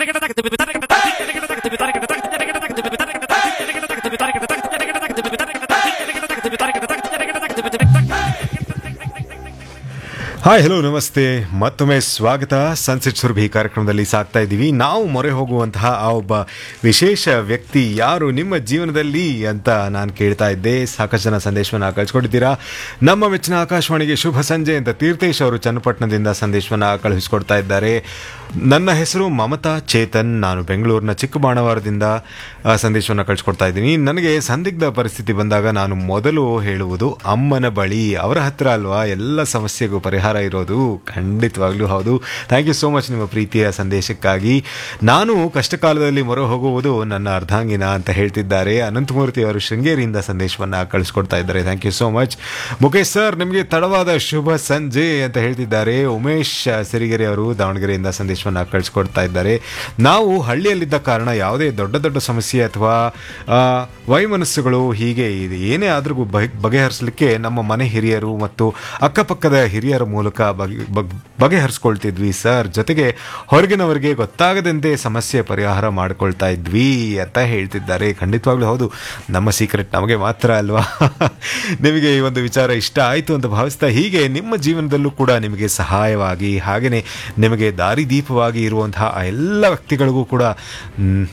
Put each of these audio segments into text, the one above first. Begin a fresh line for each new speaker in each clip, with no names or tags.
hi hello ನಮಸ್ತೆ ಮತ್ತೊಮ್ಮೆ ಸ್ವಾಗತ ಸನ್ಸೆಟ್ ಸುರಭಿ ಕಾರ್ಯಕ್ರಮದಲ್ಲಿ ಸಾಕ್ತಾ ಇದ್ದೀವಿ ನಾವು ಮೊರೆ ಹೋಗುವಂತಹ ಆ ಒಬ್ಬ ವಿಶೇಷ ವ್ಯಕ್ತಿ ಯಾರು ನಿಮ್ಮ ಜೀವನದಲ್ಲಿ ಅಂತ ನಾನು ಕೇಳ್ತಾ ಇದ್ದೆ ಸಾಕಷ್ಟು ಜನ ಸಂದೇಶವನ್ನು ಕಳಿಸ್ಕೊಟ್ಟಿದ್ದೀರಾ ನಮ್ಮ ಮೆಚ್ಚಿನ ಆಕಾಶವಾಣಿಗೆ ಶುಭ ಸಂಜೆ ಅಂತ ತೀರ್ಥೇಶ್ ಅವರು ಚನ್ನಪಟ್ಟಣದಿಂದ ಸಂದೇಶವನ್ನು ಕಳುಹಿಸ್ಕೊಡ್ತಾ ಇದ್ದಾರೆ ನನ್ನ ಹೆಸರು ಮಮತಾ ಚೇತನ್ ನಾನು ಬೆಂಗಳೂರಿನ ಚಿಕ್ಕಬಾಣವಾರದಿಂದ ಆ, ಸಂದೇಶವನ್ನು ಕಳಿಸ್ಕೊಡ್ತಾ ಇದ್ದೀನಿ ನನಗೆ ಸಂದಿಗ್ಧ ಪರಿಸ್ಥಿತಿ ಬಂದಾಗ ನಾನು ಮೊದಲು ಹೇಳುವುದು ಅಮ್ಮನ ಬಳಿ ಅವರ ಹತ್ರ ಅಲ್ವಾ ಎಲ್ಲ ಸಮಸ್ಯೆಗೂ ಪರಿಹಾರ ಇರೋದು ಖಂಡಿತವಾಗ್ಲೂ ಹೌದು ಥ್ಯಾಂಕ್ ಯು ಸೋ ಮಚ್ ನಿಮ್ಮ ಪ್ರೀತಿಯ ಸಂದೇಶಕ್ಕಾಗಿ ನಾನು ಕಷ್ಟ ಕಾಲದಲ್ಲಿ ಮೊರೆ ಹೋಗುವುದು ನನ್ನ ಅರ್ಧಾಂಗಿನ ಅಂತ ಹೇಳ್ತಿದ್ದಾರೆ ಅನಂತಮೂರ್ತಿ ಅವರು ಶೃಂಗೇರಿಯಿಂದ ಸಂದೇಶವನ್ನು ಕಳಿಸ್ಕೊಡ್ತಾ ಇದ್ದಾರೆ thank you so much Mukesh sir ನಿಮಗೆ ತಡವಾದ ಶುಭ ಸಂಜೆ ಅಂತ ಹೇಳ್ತಿದ್ದಾರೆ ಉಮೇಶ್ ಸಿರಿಗೆರೆ ಅವರು ದಾವಣಗೆರೆಯಿಂದ ಸಂದೇಶವನ್ನು ಕಳಿಸ್ಕೊಡ್ತಾ ಇದ್ದಾರೆ ನಾವು ಹಳ್ಳಿಯಲ್ಲಿದ್ದ ಕಾರಣ ಯಾವುದೇ ದೊಡ್ಡ ದೊಡ್ಡ ಸಮಸ್ಯೆ ಅಥವಾ ಆ, ವೈಮನಸ್ಸುಗಳು ಹೀಗೆ ಇದೆ ಏನೇ ಆದ್ರೂ ಬಗೆ- ಬಗೆಹರಿಸಲಿಕ್ಕೆ ನಮ್ಮ ಮನೆ ಹಿರಿಯರು ಮತ್ತು ಅಕ್ಕಪಕ್ಕದ ಹಿರಿಯರ ಮೂಲಕ ಬಗೆ ಬಗ್- ಬಗೆಹರಿಸ್ಕೊಳ್ತಿದ್ವಿ ಸರ್ ಜೊತೆಗೆ ಹೊರಗಿನವರಿಗೆ ಗೊತ್ತಾಗದಂತೆ ಸಮಸ್ಯೆ ಪರಿಹಾರ ಮಾಡ್ಕೊಳ್ತಾ ಇದ್ವಿ ಅಂತ ಹೇಳ್ತಿದ್ದಾರೆ ಖಂಡಿತವಾಗ್ಲೂ ಹೌದು ನಮ್ಮ ಸೀಕ್ರೆಟ್ ನಮಗೆ ಮಾತ್ರ ಅಲ್ವಾ ನಿಮಗೆ ಈ ಒಂದು ವಿಚಾರ ಇಷ್ಟ ಆಯಿತು ಅಂತ ಭಾವಿಸ್ತಾ ಹೀಗೆ ನಿಮ್ಮ ಜೀವನದಲ್ಲೂ ಕೂಡ ನಿಮಗೆ ಸಹಾಯವಾಗಿ ಹಾಗೆಯೇ ನಿಮಗೆ ದಾರಿದೀಪವಾಗಿ ಇರುವಂತಹ ಆ ಎಲ್ಲ ವ್ಯಕ್ತಿಗಳಿಗೂ ಕೂಡ ಮ್,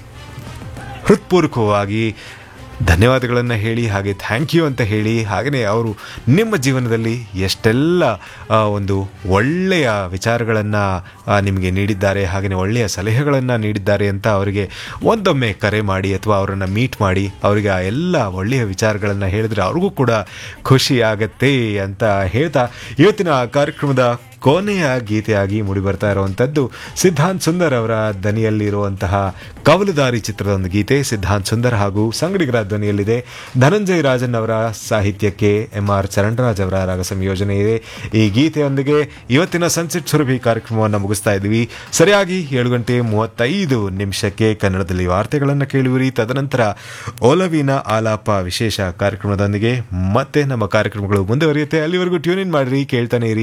ಹೃತ್ಪೂರ್ವಕವಾಗಿ ಧನ್ಯವಾದಗಳನ್ನು ಹೇಳಿ ಹಾಗೆ ಥ್ಯಾಂಕ್ ಯು ಅಂತ ಹೇಳಿ ಹಾಗೆಯೇ ಅವರು ನಿಮ್ಮ ಜೀವನದಲ್ಲಿ ಎಷ್ಟೆಲ್ಲ ಆ, ಒಂದು ಒಳ್ಳೆಯ ವಿಚಾರಗಳನ್ನು ನಿಮಗೆ ನೀಡಿದ್ದಾರೆ ಹಾಗೆಯೇ ಒಳ್ಳೆಯ ಸಲಹೆಗಳನ್ನು ನೀಡಿದ್ದಾರೆ ಅಂತ ಅವರಿಗೆ ಒಂದೊಮ್ಮೆ ಕರೆ ಮಾಡಿ ಅಥವಾ ಅವರನ್ನು ಮೀಟ್ ಮಾಡಿ ಅವರಿಗೆ ಆ ಎಲ್ಲ ಒಳ್ಳೆಯ ವಿಚಾರಗಳನ್ನು ಹೇಳಿದ್ರೆ ಅವ್ರಿಗೂ ಕೂಡ ಖುಷಿ ಆಗತ್ತೆ ಅಂತ ಹೇಳ್ತಾ ಇವತ್ತಿನ ಕಾರ್ಯಕ್ರಮದ ಕೊನೆಯ ಗೀತೆಯಾಗಿ ಮೂಡಿ ಬರ್ತಾ ಇರುವಂಥದ್ದು ಸಿದ್ಧಾಂತ್ ಸುಂದರ್ ಅವರ ದನಿಯಲ್ಲಿರುವಂತಹ ಕವಲುದಾರಿ ಚಿತ್ರದ ಒಂದು ಗೀತೆ ಸಿದ್ಧಾಂತ್ ಸುಂದರ್ ಹಾಗೂ ಸಂಗಡಿಗರ ಧ್ವನಿಯಲ್ಲಿದೆ ಧನಂಜಯ್ ರಾಜನ್ ಅವರ ಸಾಹಿತ್ಯಕ್ಕೆ ಎಂ ಆರ್ ಚರಣರಾಜ್ ಅವರ ರಾಗ ಸಂಯೋಜನೆ ಇದೆ ಈ ಗೀತೆಯೊಂದಿಗೆ ಇವತ್ತಿನ ಸನ್ಸೆಟ್ ಸುರಭಿ ಕಾರ್ಯಕ್ರಮವನ್ನು ಮುಗಿಸ್ತಾ ಇದ್ದೀವಿ ಸರಿಯಾಗಿ ಏಳು ಗಂಟೆ ಮೂವತ್ತೈದು ನಿಮಿಷಕ್ಕೆ ಕನ್ನಡದಲ್ಲಿ ವಾರ್ತೆಗಳನ್ನು ಕೇಳುವಿರಿ ತದನಂತರ ಒಲವಿನ ಆಲಾಪ ವಿಶೇಷ ಕಾರ್ಯಕ್ರಮದೊಂದಿಗೆ ಮತ್ತೆ ನಮ್ಮ ಕಾರ್ಯಕ್ರಮಗಳು ಮುಂದುವರಿಯುತ್ತೆ ಅಲ್ಲಿವರೆಗೂ ಟ್ಯೂನ್ ಇನ್ ಮಾಡಿರಿ ಕೇಳ್ತಾನೆ ಇರಿ